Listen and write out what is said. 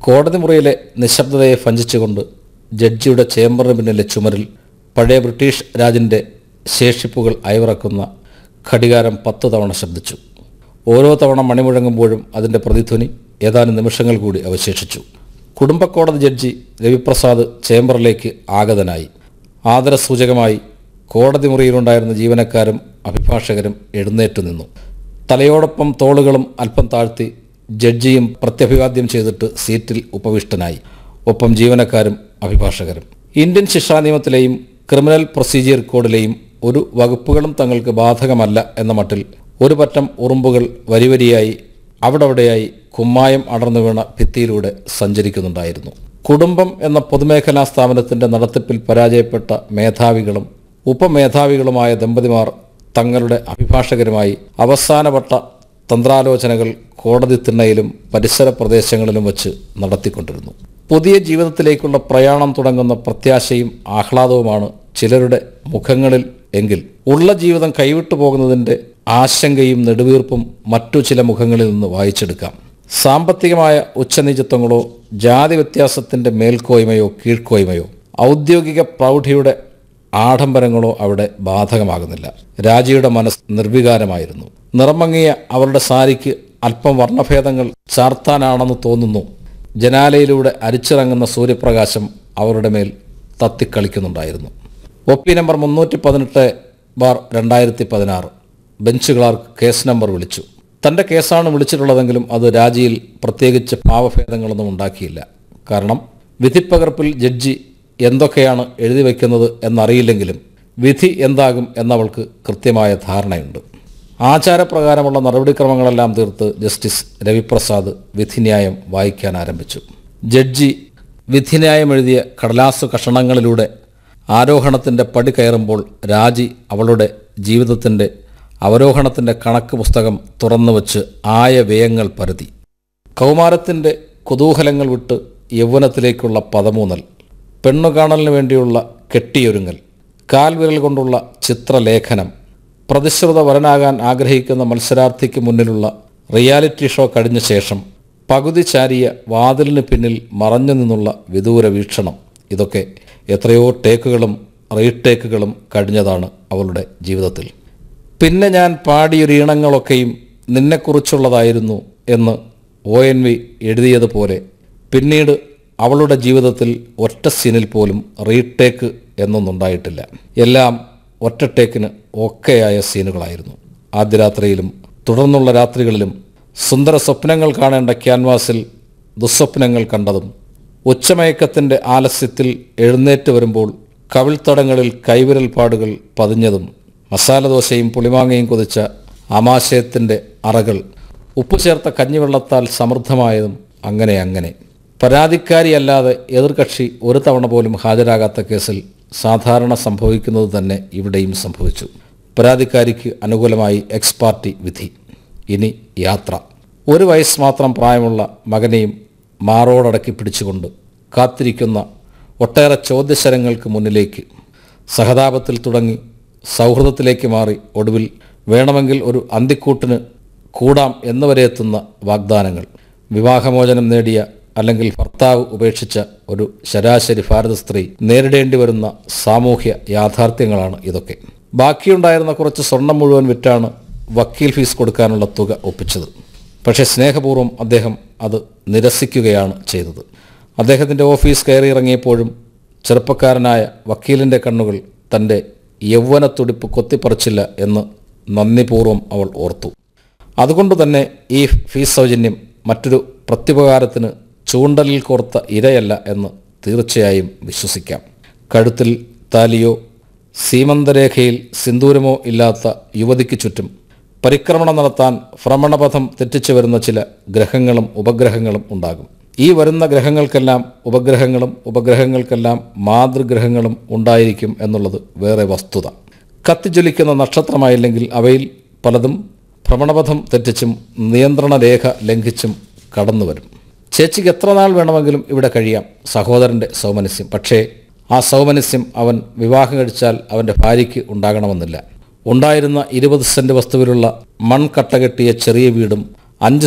കോടതി മുറിയിലെ നിശബ്ദതയെ ഭഞ്ചിച്ചുകൊണ്ട് ജഡ്ജിയുടെ ചേംബറിന് പിന്നിലെ ചുമരിൽ പഴയ ബ്രിട്ടീഷ് രാജിൻ്റെ ശേഷിപ്പുകൾ അയവിറക്കുന്ന ഘടികാരം പത്ത് തവണ ശബ്ദിച്ചു ഓരോ തവണ മണിമുഴങ്ങുമ്പോഴും അതിൻ്റെ പ്രതിധ്വനി ഏതാനും നിമിഷങ്ങൾ കൂടി അവശേഷിച്ചു കുടുംബക്കോടതി ജഡ്ജി രവിപ്രസാദ് ചേംബറിലേക്ക് ആഗതനായി ആദരസൂചകമായി കോടതി മുറിയിലുണ്ടായിരുന്ന ജീവനക്കാരും അഭിഭാഷകരും എഴുന്നേറ്റു നിന്നു തലയോടൊപ്പം തോളുകളും അല്പം താഴ്ത്തി ജഡ്ജിയും പ്രത്യഭിവാദ്യം ചെയ്തിട്ട് സീറ്റിൽ ഉപവിഷ്ടനായി ഒപ്പം ജീവനക്കാരും അഭിഭാഷകരും ഇന്ത്യൻ ശിക്ഷാ നിയമത്തിലെയും ക്രിമിനൽ പ്രൊസീജിയർ കോഡിലെയും ഒരു വകുപ്പുകളും തങ്ങൾക്ക് ബാധകമല്ല എന്ന മട്ടിൽ ഒരു പറ്റം ഉറുമ്പുകൾ വരിവരിയായി അവിടവിടെയായി കുമ്മായം അടർന്നു വീണ ഭിത്തിയിലൂടെ സഞ്ചരിക്കുന്നുണ്ടായിരുന്നു കുടുംബം എന്ന പൊതുമേഖലാ സ്ഥാപനത്തിന്റെ നടത്തിപ്പിൽ പരാജയപ്പെട്ട മേധാവികളും ഉപമേധാവികളുമായ ദമ്പതിമാർ തങ്ങളുടെ അഭിഭാഷകരുമായി അവസാനവട്ട തന്ത്രാലോചനകൾ കോടതി തിണ്ണയിലും പരിസര പ്രദേശങ്ങളിലും വച്ച് നടത്തിക്കൊണ്ടിരുന്നു പുതിയ ജീവിതത്തിലേക്കുള്ള പ്രയാണം തുടങ്ങുന്ന പ്രത്യാശയും ആഹ്ലാദവുമാണ് ചിലരുടെ മുഖങ്ങളിൽ എങ്കിൽ ഉള്ള ജീവിതം കൈവിട്ടു പോകുന്നതിൻ്റെ ആശങ്കയും നെടുവീർപ്പും മറ്റു ചില മുഖങ്ങളിൽ നിന്ന് വായിച്ചെടുക്കാം സാമ്പത്തികമായ ഉച്ചനീചത്വങ്ങളോ ജാതി വ്യത്യാസത്തിൻ്റെ മേൽക്കോയ്മയോ കീഴ്ക്കോയ്മയോ ഔദ്യോഗിക പ്രൗഢിയുടെ ആഡംബരങ്ങളോ അവിടെ ബാധകമാകുന്നില്ല രാജിയുടെ മനസ്സ് നിർവികാരമായിരുന്നു നിറമങ്ങിയ അവരുടെ സാരിക്ക് അല്പം വർണ്ണഭേദങ്ങൾ ചാർത്താനാണെന്ന് തോന്നുന്നു ജനാലയിലൂടെ അരിച്ചിറങ്ങുന്ന സൂര്യപ്രകാശം അവരുടെ മേൽ തത്തിക്കളിക്കുന്നുണ്ടായിരുന്നു ഒ പി നമ്പർ മുന്നൂറ്റി പതിനെട്ട് ബാർ രണ്ടായിരത്തി പതിനാറ് ബെഞ്ച് ക്ലാർക്ക് കേസ് നമ്പർ വിളിച്ചു തൻ്റെ കേസാണ് വിളിച്ചിട്ടുള്ളതെങ്കിലും അത് രാജിയിൽ പ്രത്യേകിച്ച് ഭാവഭേദങ്ങളൊന്നും ഉണ്ടാക്കിയില്ല കാരണം വിധിപ്പകർപ്പിൽ ജഡ്ജി എന്തൊക്കെയാണ് എഴുതി വയ്ക്കുന്നത് എന്നറിയില്ലെങ്കിലും വിധി എന്താകും എന്നവൾക്ക് കൃത്യമായ ധാരണയുണ്ട് ആചാരപ്രകാരമുള്ള നടപടിക്രമങ്ങളെല്ലാം തീർത്ത് ജസ്റ്റിസ് രവിപ്രസാദ് വിധിന്യായം വായിക്കാൻ ആരംഭിച്ചു ജഡ്ജി വിധിന്യായം എഴുതിയ കടലാസു കഷണങ്ങളിലൂടെ ആരോഹണത്തിൻ്റെ പടി കയറുമ്പോൾ രാജി അവളുടെ ജീവിതത്തിൻ്റെ അവരോഹണത്തിൻ്റെ കണക്ക് പുസ്തകം തുറന്നു വച്ച് ആയ വ്യയങ്ങൾ പരതി കൗമാരത്തിൻ്റെ കുതൂഹലങ്ങൾ വിട്ട് യൗവനത്തിലേക്കുള്ള പദമൂന്നൽ പെണ്ണുകാണലിന് വേണ്ടിയുള്ള കെട്ടിയൊരുങ്ങൽ കാൽവിരൽ കൊണ്ടുള്ള ചിത്രലേഖനം പ്രതിശ്രുത വരനാകാൻ ആഗ്രഹിക്കുന്ന മത്സരാർത്ഥിക്ക് മുന്നിലുള്ള റിയാലിറ്റി ഷോ കഴിഞ്ഞ ശേഷം പകുതി ചാരിയ വാതിലിന് പിന്നിൽ മറഞ്ഞു നിന്നുള്ള വിദൂര വീക്ഷണം ഇതൊക്കെ എത്രയോ ടേക്കുകളും റീടേക്കുകളും കഴിഞ്ഞതാണ് അവളുടെ ജീവിതത്തിൽ പിന്നെ ഞാൻ പാടിയൊരു ഈണങ്ങളൊക്കെയും നിന്നെക്കുറിച്ചുള്ളതായിരുന്നു എന്ന് ഒ എൻ വി എഴുതിയതുപോലെ പിന്നീട് അവളുടെ ജീവിതത്തിൽ ഒറ്റ സീനിൽ പോലും റീടേക്ക് എന്നൊന്നുണ്ടായിട്ടില്ല എല്ലാം ഒറ്റ ടേക്കിന് ഒക്കെയായ സീനുകളായിരുന്നു ആദ്യ രാത്രിയിലും തുടർന്നുള്ള രാത്രികളിലും സുന്ദര സ്വപ്നങ്ങൾ കാണേണ്ട ക്യാൻവാസിൽ ദുസ്വപ്നങ്ങൾ കണ്ടതും ഉച്ചമയക്കത്തിൻ്റെ ആലസ്യത്തിൽ എഴുന്നേറ്റ് വരുമ്പോൾ കവിൾത്തടങ്ങളിൽ കൈവിരൽ പാടുകൾ പതിഞ്ഞതും മസാലദോശയും പുളിമാങ്ങയും കൊതിച്ച ആമാശയത്തിൻ്റെ അറകൾ ഉപ്പ് ചേർത്ത കഞ്ഞിവെള്ളത്താൽ സമൃദ്ധമായതും അങ്ങനെ അങ്ങനെ പരാതിക്കാരിയല്ലാതെ എതിർകക്ഷി ഒരു തവണ പോലും ഹാജരാകാത്ത കേസിൽ സാധാരണ സംഭവിക്കുന്നത് തന്നെ ഇവിടെയും സംഭവിച്ചു പരാതിക്കാരിക്ക് അനുകൂലമായി എക്സ് പാർട്ടി വിധി ഇനി യാത്ര ഒരു വയസ്സ് മാത്രം പ്രായമുള്ള മകനെയും മാറോടടക്കി പിടിച്ചുകൊണ്ട് കാത്തിരിക്കുന്ന ഒട്ടേറെ ചോദ്യശരങ്ങൾക്ക് മുന്നിലേക്ക് സഹതാപത്തിൽ തുടങ്ങി സൗഹൃദത്തിലേക്ക് മാറി ഒടുവിൽ വേണമെങ്കിൽ ഒരു അന്തിക്കൂട്ടിന് കൂടാം എന്നുവരെ എത്തുന്ന വാഗ്ദാനങ്ങൾ വിവാഹമോചനം നേടിയ അല്ലെങ്കിൽ ഭർത്താവ് ഉപേക്ഷിച്ച ഒരു ശരാശരി ഭാരത സ്ത്രീ നേരിടേണ്ടി വരുന്ന സാമൂഹ്യ യാഥാർത്ഥ്യങ്ങളാണ് ഇതൊക്കെ ബാക്കിയുണ്ടായിരുന്ന കുറച്ച് സ്വർണം മുഴുവൻ വിറ്റാണ് വക്കീൽ ഫീസ് കൊടുക്കാനുള്ള തുക ഒപ്പിച്ചത് പക്ഷേ സ്നേഹപൂർവ്വം അദ്ദേഹം അത് നിരസിക്കുകയാണ് ചെയ്തത് അദ്ദേഹത്തിൻ്റെ ഓഫീസ് കയറിയിറങ്ങിയപ്പോഴും ചെറുപ്പക്കാരനായ വക്കീലിൻ്റെ കണ്ണുകൾ തൻ്റെ യൗവനത്തുടിപ്പ് കൊത്തിപ്പറിച്ചില്ല എന്ന് നന്ദിപൂർവ്വം അവൾ ഓർത്തു അതുകൊണ്ട് തന്നെ ഈ ഫീസ് സൗജന്യം മറ്റൊരു പ്രത്യുപകാരത്തിന് ചൂണ്ടലിൽ കോർത്ത ഇരയല്ല എന്ന് തീർച്ചയായും വിശ്വസിക്കാം കഴുത്തിൽ താലിയോ സീമന്തരേഖയിൽ സിന്ദൂരമോ ഇല്ലാത്ത യുവതിക്ക് ചുറ്റും പരിക്രമണം നടത്താൻ ഭ്രമണപഥം തെറ്റിച്ചു വരുന്ന ചില ഗ്രഹങ്ങളും ഉപഗ്രഹങ്ങളും ഉണ്ടാകും ഈ വരുന്ന ഗ്രഹങ്ങൾക്കെല്ലാം ഉപഗ്രഹങ്ങളും ഉപഗ്രഹങ്ങൾക്കെല്ലാം മാതൃഗ്രഹങ്ങളും ഉണ്ടായിരിക്കും എന്നുള്ളത് വേറെ വസ്തുത കത്തിജ്വലിക്കുന്ന നക്ഷത്രമായില്ലെങ്കിൽ അവയിൽ പലതും ഭ്രമണപഥം തെറ്റിച്ചും നിയന്ത്രണ രേഖ ലംഘിച്ചും കടന്നു വരും ചേച്ചിക്ക് എത്ര നാൾ വേണമെങ്കിലും ഇവിടെ കഴിയാം സഹോദരൻ്റെ സൗമനസ്യം പക്ഷേ ആ സൗമനസ്യം അവൻ വിവാഹം കഴിച്ചാൽ അവൻ്റെ ഭാര്യയ്ക്ക് ഉണ്ടാകണമെന്നില്ല ഉണ്ടായിരുന്ന ഇരുപത് സെൻറ്റ് വസ്തുവിലുള്ള മൺകട്ട കെട്ടിയ ചെറിയ വീടും അഞ്ച്